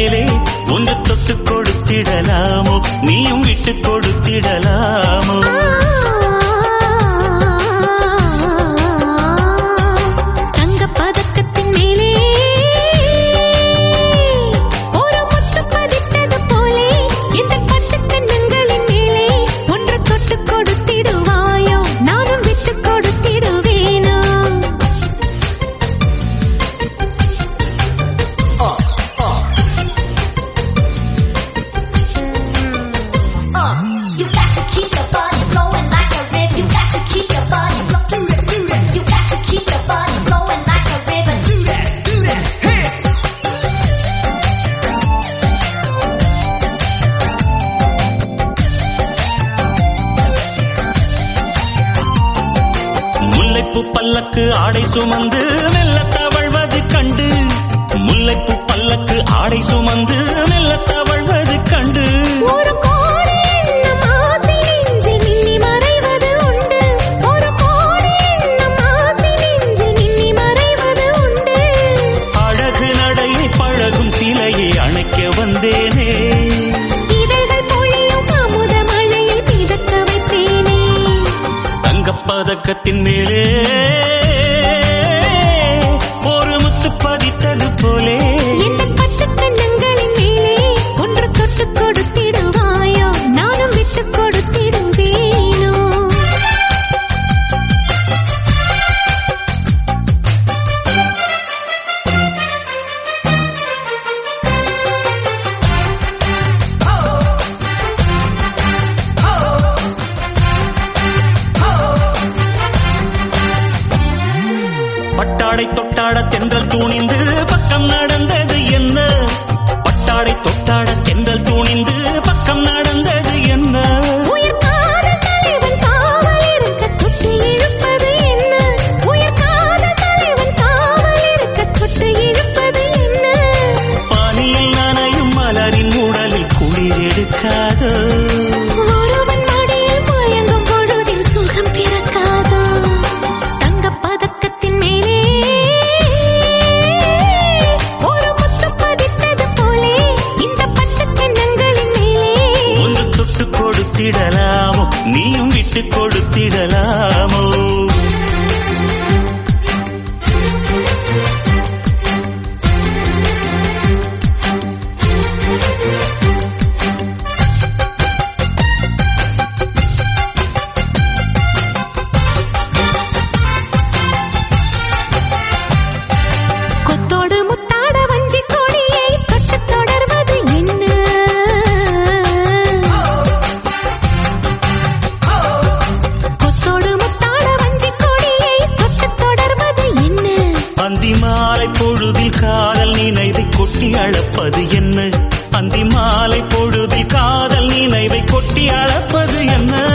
மேலே ஒன்று தொட்டு கொடுத்திடலாமோ நீயும் விட்டு கொடுத்திடலாமோ தங்கப் பதக்கத்தின் மேலே ஒரு முத்து பதித்தது போலே இந்த பட்டுக் கன்னங்களின் மேலே ஒன்று தொட்டுக் கொடுத்திடுவாயோ நானும் விட்டுக் கொடுத்திடுவேனோ You got to keep your body flowing like a river. You got to keep your body flowing. You got to keep your body flowing like a river. Do that, do that, hey. முல்லைப்பூ பல்லக்கு ஆடை சுமந்து மெல்ல தவழ்வது கண்டு முல்லைப்பூ பல்லக்கு ஆடை சுமந்து மெல்ல தவழ்வது கண்டு ஒரு கோடி எண்ணம் ஆசை நெஞ்சில் மின்னி மறைவது உண்டு ஒரு கோடி எண்ணம் ஆசை நெஞ்சில் மின்னி மறைவது உண்டு அழகு நடையை பழகும் சிலையை அணைக்க வந்தேனே இதழ்கள் பொழியும் அமுத மழையில் மிதக்க வைப்பேனே தங்கப்பதக்கத்தின் மேலே ஒரு முத்து பதித்தது போலே இந்த பட்டுக் கன்னங்களின் மேலே ஒன்று தொட்டுக் கொடுத்திடுவாயோ நானும் விட்டுக் கொடுத்திடுவேனோ பட்டாடை தொட்டாட தென்றல் தூணிந்து பக்கம் நடந்தது என்ன பட்டாடை தொட்டாட தென்றல் தூணிந்து பக்கம் நடந்தது என்ன உயிர் காதல் தலைவன் காவல் இருக்க தொட்டு இழுப்பது என்ன உயிர் காதல் தலைவன் காவல் இருக்க தொட்டு இழுப்பது என்ன பனியில் நனையும் மலரின் உடலில் குளிர் எடுக்காதோ ஒருவன் மடியில் மயங்கும் பொழுதில் சுகம் பிறக்காதோ தங்கப் பதக்கத்தின் மேலே ஒரு முத்து பதித்தது போலே இந்த பட்டுக் கன்னங்களின் மேலே ஒன்று தொட்டு கொடுத்திடலாமோ நீயும் விட்டு கொடுத்திடலாமோ கொத்தோடு முத்தாட வஞ்சி கொடியை தொட்டு தொடர்வது என்ன கொத்தோடு முத்தாட வஞ்சி கொடியை தொட்டு தொடர்வது என்ன அந்தி மாலை பொழுதில் காதல் நினைவை கொட்டி அளப்பது என்ன அந்தி மாலை பொழுதில் காதல் நினைவை கொட்டி அளப்பது என்ன